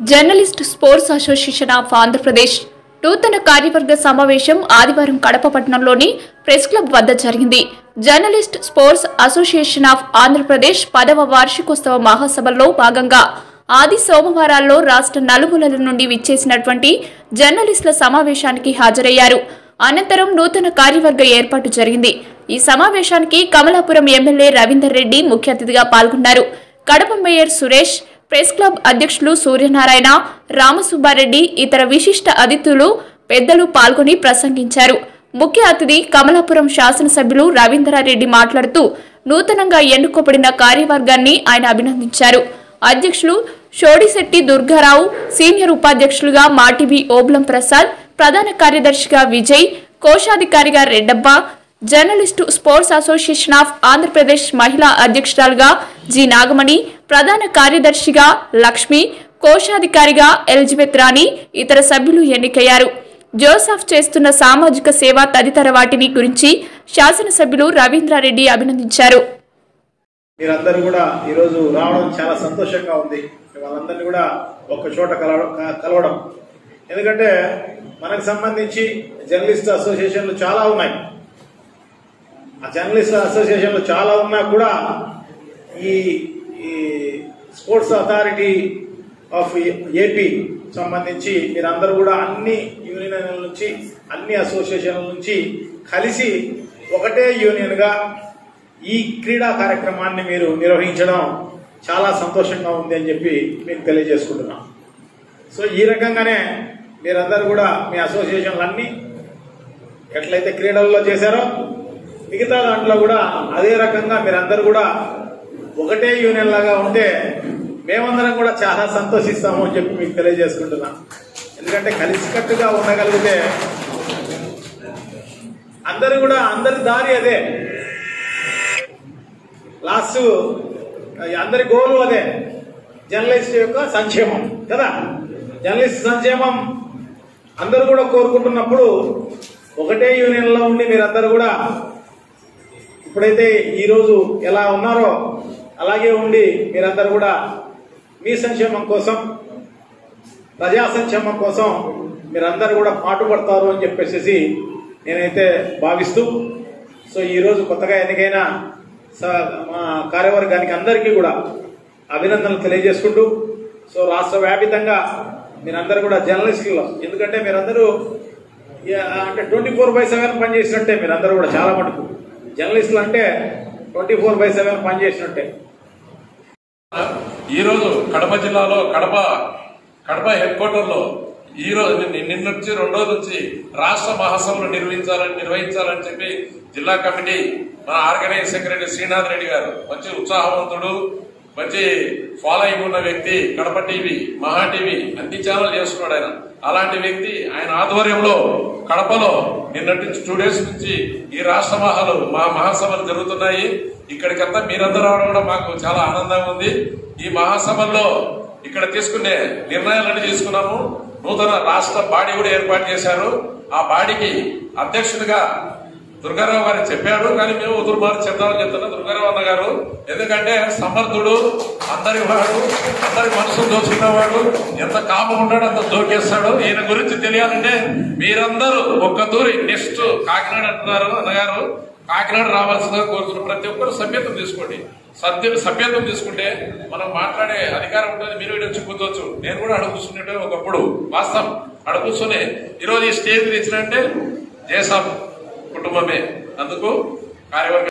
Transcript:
journalist sports association of Andhra Pradesh నూతన కార్యవర్గ సమావేశం ఆదివారం కడప పట్టణంలోని ప్రెస్ క్లబ్ వద్ద జరిగింది journalist sports association of Andhra Pradesh పదవ వార్షికోత్సవ మహాసభల్లో భాగంగా ఆది సోమవారాల్లో రాష్ట్ర నలుమూలల నుండి విచ్చేసినటువంటి జర్నలిస్టుల సమావేశానికి హాజరయ్యారు అనంతరం నూతన కార్యవర్గ ఏర్పాటు జరిగింది ఈ సమావేశానికి కమలాపురం ఎమ్మెల్యే రవీందర్ రెడ్డి ముఖ్య అతిథిగా పాల్గొన్నారు Kadapa mayor Suresh press club అధ్యక్షులు సూర్యనారాయణ రామసుబ్బారెడ్డి ఇతర విశిష్ట అతిథులు పెద్దలు పాల్గొని ప్రసంగించారు ముఖ్య అతిథి కమలాపురం శాసనసభ్యులు రవీంద్రారెడ్డి మాట్లాడుతూ నూతనంగా ఎన్నుకోబడిన కార్యవర్గాన్ని ఆయన అభినందించారు అధ్యక్షులు షోడిశెట్టి దుర్గారావు సీనియర్ ఉపాధ్యక్షులుగా మాటివి ఓబ్లం ప్రసాద్ ప్రధాన కార్యదర్శిగా విజయ్ కోశాధికారిగా Reddabba journalist sports association of Andhra Pradesh మహిళా అధ్యక్షురాలుగా జి నాగమణి ప్రధాన కార్యదర్శిగా లక్ష్మి కోశాధికారిగా ఎలిజబెత్ రాణి ఇతర సభ్యులు ఎన్నికయ్యారు జోసఫ్ చేస్తున్న సామాజిక సేవ తదితర వాటిని గురించి శాసనసభ్యులు రవీంద్రారెడ్డి అభినందించారు మీరందరూ కూడా ఈరోజు రావడం చాలా సంతోషంగా ఉంది వాళ్ళందరినీ కూడా ఒక చోట కలవడం కలవడం ఎందుకంటే మనకు సంబంధించి జర్నలిస్ట్ అసోసియేషన్లు చాలా ఉన్నాయి ఆ జర్నలిస్ట్ అసోసియేషన్లు చాలా ఉన్నా కూడా ఈ ఈ స్పోర్ట్స్ అథారిటీ ఆఫ్ ఏపీ సంబంధించి మీరందరూ కూడా అన్ని యూనియన్ల నుంచి అన్ని అసోసియేషన్ల నుంచి కలిసి ఒకటే యూనియన్గా ఈ క్రీడా కార్యక్రమాన్ని మీరు నిర్వహించడం చాలా సంతోషంగా ఉంది అని చెప్పి మీకు తెలియజేసుకుంటున్నాం సో ఈ రకంగానే మీరందరూ కూడా మీ అసోసియేషన్లన్నీ ఎట్లయితే క్రీడల్లో చేశారో మిగతా దాంట్లో కూడా అదే రకంగా మీరందరూ కూడా ఒకటే యూనియన్ లాగా ఉంటే మేమందరం కూడా చాలా సంతోషిస్తాము అని చెప్పి మీకు తెలియజేసుకుంటున్నాం ఎందుకంటే కలిసికట్టుగా ఉండగలిగితే అందరూ కూడా అందరి దారి అదే లాస్ట్ అందరి గోలు అదే జర్నలిస్ట్ యొక్క సంక్షేమం కదా జర్నలిస్ట్ సంక్షేమం అందరూ కూడా కోరుకుంటున్నప్పుడు ఒకటే యూనియన్ లో ఉండి మీరందరూ కూడా ఇప్పుడైతే ఈరోజు ఎలా ఉన్నారో అలాగే ఉండి మీరందరూ కూడా మీ సంక్షేమం కోసం ప్రజా సంక్షేమం కోసం మీరందరూ కూడా పాటుపడతారు అని చెప్పేసి నేనైతే భావిస్తూ సో ఈరోజు కొత్తగా ఎన్నికైన స- మా కార్యవర్గానికి అందరికీ కూడా అభినందనలు తెలియజేసుకుంటూ సో రాష్ట్ర వ్యాపితంగా మీరందరూ కూడా జర్నలిస్టులు ఎందుకంటే మీరందరూ యా- అంటే ట్వంటీ ఫోర్ బై సెవెన్ పనిచేసినట్టే మీరందరూ కూడా చాలా మటుకు జర్నలిస్టులు అంటే ట్వంటీ ఫోర్ బై సెవెన్ పనిచేసినట్టే ఈ రోజు కడప జిల్లాలో కడప కడప హెడ్ క్వార్టర్ లో ఈ రోజు నిన్న నిన్న నుంచి రెండో నుంచి రాష్ట్ర మహాసభలు నిర్వహించాలని నిర్వహించాలని చెప్పి జిల్లా కమిటీ మన ఆర్గనైజ్ సెక్రటరీ శ్రీనాథ్ రెడ్డి గారు మంచి ఉత్సాహవంతుడు మంచి ఫాలోయింగ్ ఉన్న వ్యక్తి కడప టీవీ మహా టీవీ అన్ని ఛానల్ చేస్తున్నాడు ఆయన అలాంటి వ్యక్తి ఆయన ఆధ్వర్యంలో కడపలో నిన్నటి నుంచి టూ డేస్ నుంచి ఈ రాష్ట్ర మహాలు మా మహాసభలు జరుగుతున్నాయి ఇక్కడికంతా మీరందరూ రావడం కూడా మాకు చాలా ఆనందంగా ఉంది ఈ మహాసభల్లో ఇక్కడ తీసుకునే నిర్ణయాలన్నీ తీసుకున్నాము నూతన రాష్ట్ర బాడీ కూడా ఏర్పాటు చేశారు ఆ బాడీకి అధ్యక్షుడిగా దుర్గారావు గారు చెప్పాడు కానీ మేము ఉదురుమారు చెప్తామని చెప్తున్నా దుర్గారావు అన్న గారు ఎందుకంటే సమర్థుడు అందరి వాడు అందరి మనసును దోచుకున్నవాడు ఎంత కామం ఉంటాడో అంత దోకేస్తాడు ఈయన గురించి తెలియాలంటే మీరందరూ ఒక్క తూరి నెక్స్ట్ కాకినాడ అంటున్నారు అన్నగారు కాకినాడ రావాల్సిందిగా కోరుతున్నారు ప్రతి ఒక్కరు సభ్యత్వం తీసుకోండి సభ్య సభ్యత్వం తీసుకుంటే మనం మాట్లాడే అధికారం ఉంటుంది మీరు ఇక్కడ వచ్చి కూర్చోవచ్చు నేను కూడా అడుగుతున్నట్టే ఒకప్పుడు వాస్తవం అడుగుతూనే ఈరోజు ఈ స్టేజ్ తెచ్చినంటే జయసాబ్ కుటుంబమే అందుకు కార్యవర్గ